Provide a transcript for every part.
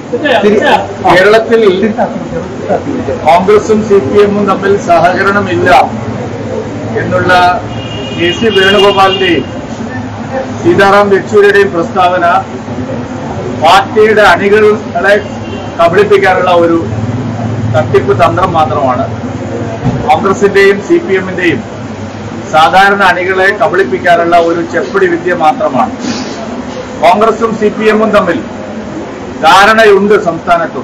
കേരളത്തിൽ കോൺഗ്രസും C P എമ്മും തമ്മിൽ സഹകരണമില്ല എന്നുള്ള കെ സി വേണുഗോപാലിന്റെയും സീതാറാം യെച്ചൂരിയുടെയും പ്രസ്താവന പാർട്ടിയുടെ അണികളെ കബളിപ്പിക്കാനുള്ള ഒരു തട്ടിപ്പ് തന്ത്രം മാത്രമാണ് കോൺഗ്രസിന്റെയും സി പി എമ്മിന്റെയും സാധാരണ അണികളെ കബളിപ്പിക്കാനുള്ള ഒരു ചെപ്പടി വിദ്യ മാത്രമാണ് കോൺഗ്രസും സി പി എമ്മും തമ്മിൽ ധാരണയുണ്ട് സംസ്ഥാനത്തും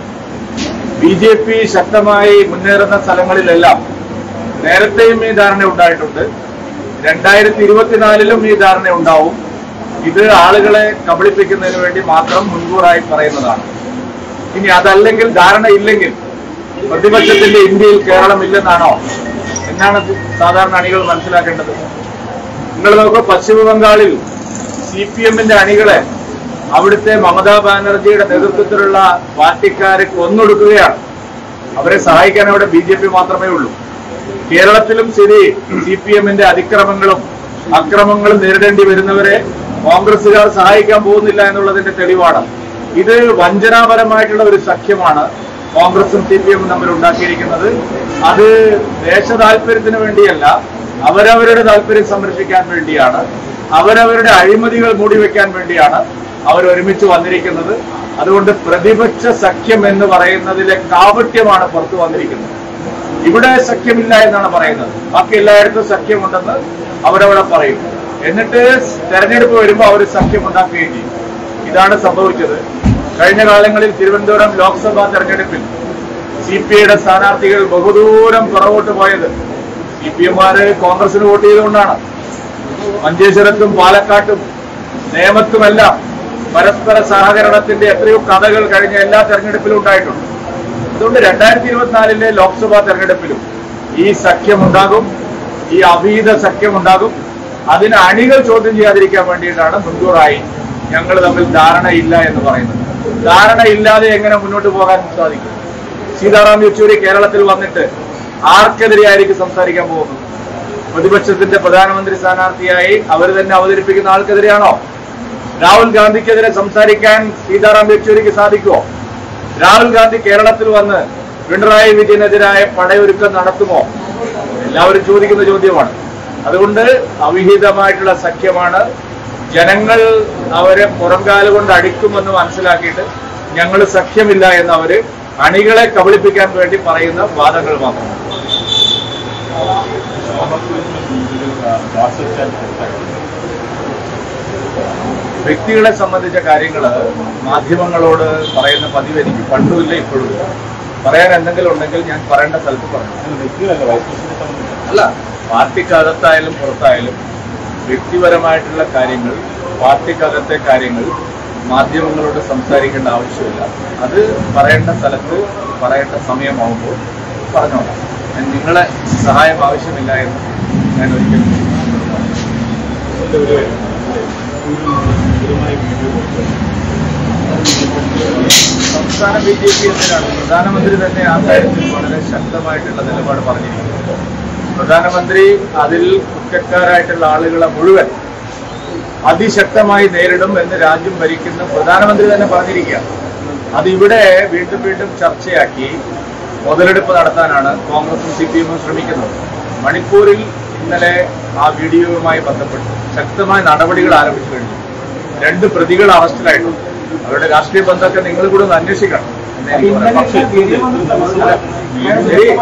ബി ജെ പി ശക്തമായി മുന്നേറുന്ന സ്ഥലങ്ങളിലെല്ലാം നേരത്തെയും ഈ ധാരണ ഉണ്ടായിട്ടുണ്ട് രണ്ടായിരത്തി ഇരുപത്തിനാലിലും ഈ ധാരണ ഉണ്ടാവും ഇത് ആളുകളെ കബളിപ്പിക്കുന്നതിന് വേണ്ടി മാത്രം മുൻകൂറായി പറയുന്നതാണ് ഇനി അതല്ലെങ്കിൽ ധാരണ ഇല്ലെങ്കിൽ പ്രതിപക്ഷത്തിന്റെ ഇന്ത്യയിൽ കേരളം ഇല്ലെന്നാണോ എന്നാണ് സാധാരണ അണികൾ മനസ്സിലാക്കേണ്ടത് നിങ്ങൾ നോക്കുക പശ്ചിമ ബംഗാളിൽ സി പി എമ്മിന്റെ അണികളെ അവിടുത്തെ മമതാ ബാനർജിയുടെ നേതൃത്വത്തിലുള്ള പാർട്ടിക്കാരെ കൊന്നൊടുക്കുകയാണ് അവരെ സഹായിക്കാൻ അവിടെ ബി ജെ പി മാത്രമേ ഉള്ളൂ കേരളത്തിലും ശരി സി പി എമ്മിന്റെ അതിക്രമങ്ങളും അക്രമങ്ങളും നേരിടേണ്ടി വരുന്നവരെ കോൺഗ്രസുകാർ സഹായിക്കാൻ പോകുന്നില്ല എന്നുള്ളതിന്റെ തെളിവാണ് ഇത് വഞ്ചനാപരമായിട്ടുള്ള ഒരു സഖ്യമാണ് കോൺഗ്രസും സി പി എമ്മും തമ്മിൽ ഉണ്ടാക്കിയിരിക്കുന്നത് അത് ദേശ താല്പര്യത്തിന് വേണ്ടിയല്ല അവരവരുടെ താല്പര്യം സംരക്ഷിക്കാൻ വേണ്ടിയാണ് അവരവരുടെ അഴിമതികൾ മൂടിവെക്കാൻ വേണ്ടിയാണ് അവർ ഒരുമിച്ച് വന്നിരിക്കുന്നത് അതുകൊണ്ട് പ്രതിപക്ഷ സഖ്യം എന്ന് പറയുന്നതിലെ കാപട്യമാണ് പുറത്തു വന്നിരിക്കുന്നത് ഇവിടെ സഖ്യമില്ല എന്നാണ് പറയുന്നത് ബാക്കി എല്ലായിടത്തും സഖ്യമുണ്ടെന്ന് അവരവിടെ പറയും എന്നിട്ട് തെരഞ്ഞെടുപ്പ് വരുമ്പോൾ അവർ സഖ്യം ഉണ്ടാക്കുകയും ചെയ്യും ഇതാണ് സംഭവിച്ചത് കഴിഞ്ഞ കാലങ്ങളിൽ തിരുവനന്തപുരം ലോക്സഭാ തെരഞ്ഞെടുപ്പിൽ സി പി ഐയുടെ സ്ഥാനാർത്ഥികൾ ബഹുദൂരം പുറകോട്ട് പോയത് സി പി എംമാര് കോൺഗ്രസിന് വോട്ട് ചെയ്തുകൊണ്ടാണ് മഞ്ചേശ്വരത്തും പാലക്കാട്ടും നേമത്തുമെല്ലാം പരസ്പര സഹകരണത്തിന്റെ എത്രയോ കഥകൾ കഴിഞ്ഞ എല്ലാ തെരഞ്ഞെടുപ്പിലും ഉണ്ടായിട്ടുണ്ട് അതുകൊണ്ട് രണ്ടായിരത്തി ഇരുപത്തിനാലിലെ ലോക്സഭാ തെരഞ്ഞെടുപ്പിലും ഈ സഖ്യമുണ്ടാകും ഈ അഭീത സഖ്യമുണ്ടാകും അതിന് അണികൾ ചോദ്യം ചെയ്യാതിരിക്കാൻ വേണ്ടിയിട്ടാണ് മുൻകൂറായി ഞങ്ങൾ തമ്മിൽ ധാരണയില്ല എന്ന് പറയുന്നത് ധാരണയില്ലാതെ എങ്ങനെ മുന്നോട്ട് പോകാൻ സാധിക്കും സീതാറാം യെച്ചൂരി കേരളത്തിൽ വന്നിട്ട് ആർക്കെതിരെയായിരിക്കും സംസാരിക്കാൻ പോകുന്നത് പ്രതിപക്ഷത്തിന്റെ പ്രധാനമന്ത്രി സ്ഥാനാർത്ഥിയായി അവർ തന്നെ അവതരിപ്പിക്കുന്ന ആൾക്കെതിരെയാണോ രാഹുൽ ഗാന്ധിക്കെതിരെ സംസാരിക്കാൻ സീതാറാം യെച്ചൂരിക്ക് സാധിക്കുമോ രാഹുൽ ഗാന്ധി കേരളത്തിൽ വന്ന് പിണറായി വിജയനെതിരായ പടയൊരുക്കം നടത്തുമോ എല്ലാവരും ചോദിക്കുന്ന ചോദ്യമാണ് അതുകൊണ്ട് അവിഹിതമായിട്ടുള്ള സഖ്യമാണ് ജനങ്ങൾ അവരെ പുറംകാല് കൊണ്ട് അടിക്കുമെന്ന് മനസ്സിലാക്കിയിട്ട് ഞങ്ങൾ സഖ്യമില്ല എന്ന് അവര് അണികളെ കബളിപ്പിക്കാൻ വേണ്ടി പറയുന്ന വാദങ്ങൾ മാത്രമാണ് വ്യക്തികളെ സംബന്ധിച്ച കാര്യങ്ങൾ മാധ്യമങ്ങളോട് പറയുന്ന പതിവ് എനിക്ക് പണ്ടുമില്ല ഇപ്പോഴും ഇല്ല. പറയാൻ എന്തെങ്കിലും ഉണ്ടെങ്കിൽ ഞാൻ പറയേണ്ട സ്ഥലത്ത് പറഞ്ഞു അല്ല പാർട്ടിക്കകത്തായാലും പുറത്തായാലും വ്യക്തിപരമായിട്ടുള്ള കാര്യങ്ങൾ പാർട്ടിക്കകത്തെ കാര്യങ്ങൾ മാധ്യമങ്ങളോട് സംസാരിക്കേണ്ട ആവശ്യമില്ല അത് പറയേണ്ട സ്ഥലത്ത് പറയേണ്ട സമയമാവുമ്പോൾ പറഞ്ഞോളാം ഞാൻ നിങ്ങളെ സഹായം ആവശ്യമില്ല എന്ന് ഞാൻ ഒരിക്കലും സംസ്ഥാന ബി ജെ പി എന്തിനാണ് പ്രധാനമന്ത്രി തന്നെ ആ കാര്യത്തിൽ വളരെ ശക്തമായിട്ടുള്ള നിലപാട് പറഞ്ഞിരിക്കുന്നത് പ്രധാനമന്ത്രി അതിൽ കുറ്റക്കാരായിട്ടുള്ള ആളുകളെ മുഴുവൻ അതിശക്തമായി നേരിടും എന്ന് രാജ്യം ഭരിക്കുന്ന പ്രധാനമന്ത്രി തന്നെ പറഞ്ഞിരിക്കുകയാണ് അതിവിടെ വീണ്ടും വീണ്ടും ചർച്ചയാക്കി മുതലെടുപ്പ് നടത്താനാണ് കോൺഗ്രസും സി പി എമ്മും ശ്രമിക്കുന്നത് മണിപ്പൂരിൽ ഇന്നലെ ആ വീഡിയോയുമായി ബന്ധപ്പെട്ട് ശക്തമായ നടപടികൾ ആരംഭിച്ചു കഴിഞ്ഞു രണ്ട് പ്രതികൾ അറസ്റ്റിലായിട്ടുണ്ട് അവരുടെ രാഷ്ട്രീയ ബന്ധമൊക്കെ നിങ്ങൾ കൂടെ ഒന്ന് അന്വേഷിക്കണം എന്ന് എനിക്ക് പറയാം. പക്ഷേ ശരി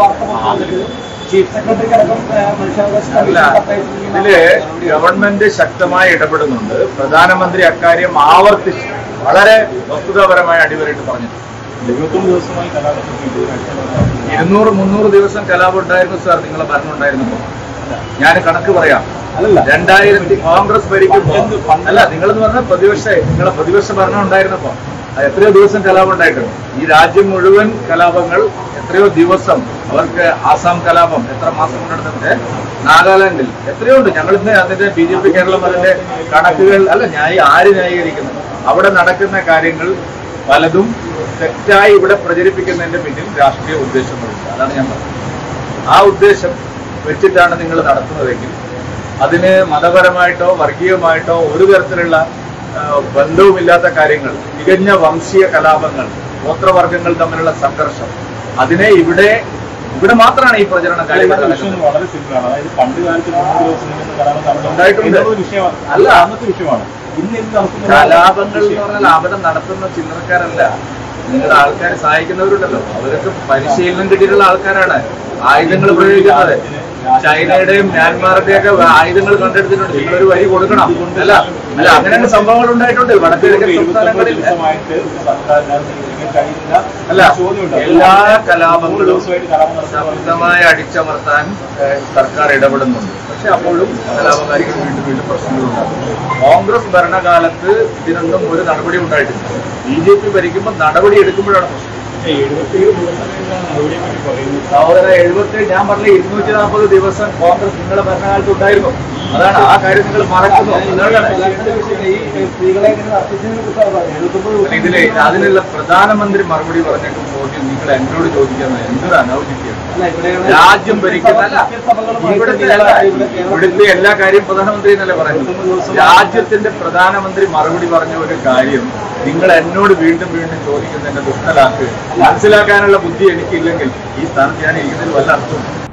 അല്ല ഇതില് ഗവൺമെന്റ് ശക്തമായി ഇടപെടുന്നുണ്ട് പ്രധാനമന്ത്രി അക്കാര്യം ആവർത്തിച്ച് വളരെ വസ്തുതാപരമായ അടിവരയിട്ട് പറഞ്ഞു ഇരുപത്തൊന്ന് ദിവസമായി കലാപത്തിൽ ഇരുന്നൂറ് മുന്നൂറ് ദിവസം കലാപം ഉണ്ടായിരുന്നു സാർ നിങ്ങളെ ഭരണം ഉണ്ടായിരുന്നപ്പോ ഞാൻ കണക്ക് പറയാം അല്ലല്ല രണ്ടായിരത്തി കോൺഗ്രസ് ഭരിക്കുമ്പോ അല്ല നിങ്ങളെന്ന് പറഞ്ഞാൽ പ്രതിപക്ഷ നിങ്ങളെ പ്രതിപക്ഷ ഭരണം ഉണ്ടായിരുന്നപ്പോ അത് എത്രയോ ദിവസം കലാപം ഉണ്ടായിട്ടുണ്ട് ഈ രാജ്യം മുഴുവൻ കലാപങ്ങൾ എത്രയോ ദിവസം അവർക്ക് ആസാം കലാപം എത്ര മാസം കൊണ്ടെടുത്തിട്ട് നാഗാലാൻഡിൽ എത്രയോ ഉണ്ട് ഞങ്ങൾ ഇന്ന് അതിന്റെ ബി ജെ പി കേരളം അതിന്റെ കണക്കുകൾ അല്ല ന്യായ ആര് ന്യായീകരിക്കുന്നു അവിടെ നടക്കുന്ന കാര്യങ്ങൾ പലതും തെറ്റായി ഇവിടെ പ്രചരിപ്പിക്കുന്നതിന്റെ പിന്നിൽ രാഷ്ട്രീയ ഉദ്ദേശങ്ങളുണ്ട് അതാണ് ഞാൻ പറഞ്ഞത് ആ ഉദ്ദേശം വെച്ചിട്ടാണ് നിങ്ങൾ നടത്തുന്നതെങ്കിൽ അതിന് മതപരമായിട്ടോ വർഗീയമായിട്ടോ ഒരു തരത്തിലുള്ള ആ, ബന്ധവുമില്ലാത്ത കാര്യങ്ങൾ തികഞ്ഞ വംശീയ കലാപങ്ങൾ ഗോത്രവർഗങ്ങൾ തമ്മിലുള്ള സംഘർഷം അതിനെ ഇവിടെ ഇവിടെ മാത്രമാണ് ഈ പ്രചരണ കാര്യങ്ങൾ വിഷയം നടക്കുന്നത്. വളരെ സിമ്പിൾ ആണ് അതായത് പണ്ട് കാലത്ത് മൂന്ന് ദിവസം നിന്ന് കലാപം നടന്നു ഉണ്ടായിട്ടുണ്ട്. ഇതൊരു വിഷയമാണ് അല്ല. അല്ല അന്നത്തെ വിഷയമാണ് ഇന്ന് ഇത് നടക്കുന്ന കലാപങ്ങൾ എന്ന് പറഞ്ഞാൽ അവിടെ നടത്തുന്ന ചില്ലറക്കാരല്ല നിങ്ങളുടെ ആൾക്കാർ സഹായിക്കുന്നവരുണ്ടല്ലോ അവരൊക്കെ പരിശീലനം കിട്ടിയിട്ടുള്ള ആൾക്കാരാണ് ആയുധങ്ങൾ പ്രയോഗിക്കുന്നത് ചൈനയുടെയും മ്യാൻമാറിന്റെയും ഒക്കെ ആയുധങ്ങൾ കണ്ടെടുത്തിട്ടുണ്ട് നിങ്ങളൊരു വരി കൊടുക്കണം അല്ല അല്ല അങ്ങനെയുള്ള സംഭവങ്ങൾ ഉണ്ടായിട്ടുണ്ട് വടക്ക് കിഴക്കൻ ഇരുപത്തൊമ്പത് സംസ്ഥാനങ്ങളിൽ ദിവസമായിട്ട് സർക്കാരിന് നീക്കാൻ കഴിയില്ല അല്ല ചോദ്യമുണ്ട് എല്ലാ മൂന്ന് കലാപങ്ങളും ദിവസമായിട്ട് കലാപം നടത്തുന്ന ശക്തമായി അടിച്ചമർത്താൻ ഏഹ്, സർക്കാർ ഇടപെടുന്നുണ്ട് പക്ഷെ അപ്പോഴും കലാപകാരികൾ വീണ്ടും വീണ്ടും പ്രശ്നങ്ങളുണ്ടാകും കോൺഗ്രസ് ഭരണകാലത്ത് ഇതിനൊന്നും ഒരു നടപടി ഉണ്ടായിട്ടില്ല ബി ജെ പി ഭരിക്കുമ്പോൾ നടപടി എടുക്കുമ്പോഴാണ് പ്രശ്നം എഴുപത്തിയേഴ് ദിവസങ്ങളിലാണ് നടപടിയെ പറ്റി പറയുന്നത് സഹോദര എഴുപത്തി ഞാൻ പറഞ്ഞ ഇരുന്നൂറ്റി നാൽപ്പത് ദിവസം കോൺഗ്രസ് നിങ്ങളുടെ ഭരണകാലത്ത് ഉണ്ടായിരുന്നു അതാണ് ആ കാര്യം നിങ്ങൾ മറക്കുന്നു അതുകൊണ്ടാണ് ഇതിലെ അതിനുള്ള പ്രധാനമന്ത്രി മറുപടി പറഞ്ഞിട്ട് ചോദ്യം നിങ്ങൾ എന്നോട് ചോദിക്കുന്നത് എന്തൊരു അനൗചിത്യം രാജ്യം ഭരിക്കുന്ന അല്ല, ഇവിടുത്തെ അല്ല, ഇവിടുത്തെ എല്ലാ കാര്യം പ്രധാനമന്ത്രി എന്നല്ലേ പറയുന്നത് രാജ്യത്തിന്റെ പ്രധാനമന്ത്രി മറുപടി പറഞ്ഞ ഒരു കാര്യം നിങ്ങൾ എന്നോട് വീണ്ടും വീണ്ടും ചോദിക്കുന്നതിന്റെ ദുഷ്ടലാക്ക് മനസ്സിലാക്കാനുള്ള ബുദ്ധി എനിക്കില്ലെങ്കിൽ ഈ സ്ഥാനത്ത് ഞാൻ ഇരിക്കുന്നതിൽ വല്ല അർത്ഥവും